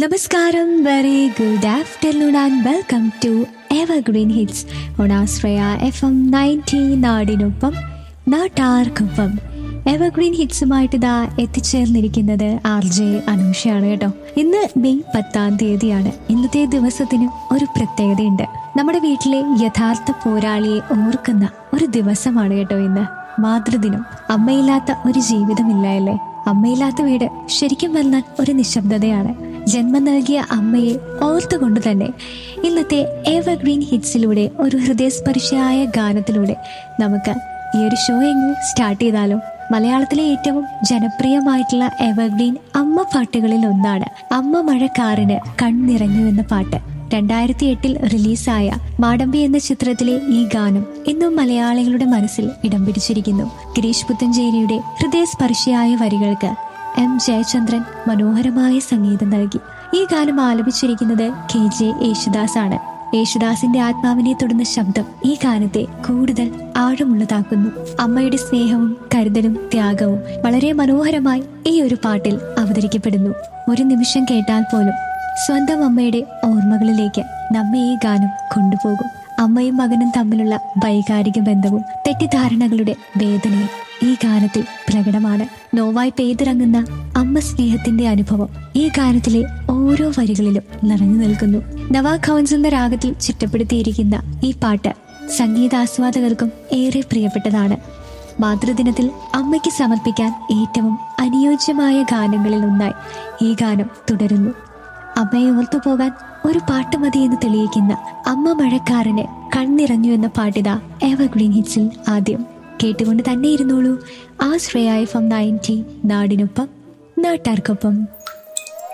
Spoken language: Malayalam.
നമസ്കാരം very good afternoon and welcome to evergreen hits on Ashraya F M ninety നാടിനൊപ്പം നാട്ടാർക്കൊപ്പം എവർഗ്രീൻ ഹിറ്റ്സുമായിട്ട് ഇതാ എത്തിച്ചേർന്നിരിക്കുന്നത് ആർ ജെ അനൂഷയാണ് കേട്ടോ ഇന്ന് മെയ് പത്താം തീയതിയാണ് ഇന്നത്തെ ദിവസത്തിന് ഒരു പ്രത്യേകതയുണ്ട് നമ്മുടെ വീട്ടിലെ യഥാർത്ഥ പോരാളിയെ ഓർക്കുന്ന ഒരു ദിവസമാണ് കേട്ടോ ഇന്ന് മാതൃദിനം അമ്മയില്ലാത്ത ഒരു ജീവിതമില്ല അല്ലേ അമ്മയില്ലാത്ത വീട് ശരിക്കും പറഞ്ഞാൽ ഒരു നിശബ്ദതയാണ് ജന്മം നൽകിയ അമ്മയെ ഓർത്തുകൊണ്ട് തന്നെ ഇന്നത്തെ എവർഗ്രീൻ ഹിറ്റ്സിലൂടെ ഒരു ഹൃദയസ്പർശിയായ ഗാനത്തിലൂടെ നമുക്ക് ഈ ഒരു ഷോ എങ്ങ് സ്റ്റാർട്ട് ചെയ്താലോ മലയാളത്തിലെ ഏറ്റവും ജനപ്രിയമായിട്ടുള്ള എവർഗ്രീൻ അമ്മ പാട്ടുകളിൽ ഒന്നാണ് അമ്മ മഴക്കാറിന് കൺനിറഞ്ഞു എന്ന പാട്ട് രണ്ടായിരത്തി എട്ടിൽ റിലീസായ മാടമ്പി എന്ന ചിത്രത്തിലെ ഈ ഗാനം ഇന്നും മലയാളികളുടെ മനസ്സിൽ ഇടം പിടിച്ചിരിക്കുന്നു ഗിരീഷ് പുത്തഞ്ചേരിയുടെ ഹൃദയസ്പർശിയായ വരികൾക്ക് എം ജയചന്ദ്രൻ മനോഹരമായ സംഗീതം നൽകി ഈ ഗാനം ആലപിച്ചിരിക്കുന്നത് കെ ജെ യേശുദാസ് ആണ് യേശുദാസിന്റെ ആത്മാവിനെ തൊടുന്ന ശബ്ദം ഈ ഗാനത്തെ കൂടുതൽ ആഴമുള്ളതാക്കുന്നു അമ്മയുടെ സ്നേഹവും കരുതലും ത്യാഗവും വളരെ മനോഹരമായി ഈ ഒരു പാട്ടിൽ അവതരിക്കപ്പെടുന്നു ഒരു നിമിഷം കേട്ടാൽ പോലും സ്വന്തം അമ്മയുടെ ഓർമ്മകളിലേക്ക് നമ്മെ ഈ ഗാനം കൊണ്ടുപോകും അമ്മയും മകനും തമ്മിലുള്ള വൈകാരിക ബന്ധവും തെറ്റിദ്ധാരണകളുടെ വേദനയും ഈ ഗാനത്തിൽ പ്രകടമാണ് നോവായി പെയ്തിറങ്ങുന്ന അമ്മ സ്നേഹത്തിന്റെ അനുഭവം ഈ ഗാനത്തിലെ ഓരോ വരികളിലും നിറഞ്ഞു നിൽക്കുന്നു നവാ ഖൗൻസ് എന്ന രാഗത്തിൽ ചിട്ടപ്പെടുത്തിയിരിക്കുന്ന ഈ പാട്ട് സംഗീതാസ്വാദകർക്കും ഏറെ പ്രിയപ്പെട്ടതാണ് മാതൃദിനത്തിൽ അമ്മയ്ക്ക് സമർപ്പിക്കാൻ ഏറ്റവും അനുയോജ്യമായ ഗാനങ്ങളിൽ ഒന്നായി ഈ ഗാനം തുടരുന്നു അമ്മയെ ഓർത്തു പോകാൻ ഒരു പാട്ട് മതി എന്ന് തെളിയിക്കുന്ന അമ്മ മഴക്കാരന് കണ്ണിറഞ്ഞു എന്ന പാട്ടിത എവർഗ്രീൻ ഹിറ്റ്സിൽ ആദ്യം കേട്ടുകൊണ്ട് തന്നെ ഇരുന്നോളൂ ആ ശ്രേയായ ഫം നയൻറ്റി നാടിനൊപ്പം നാട്ടാർക്കൊപ്പം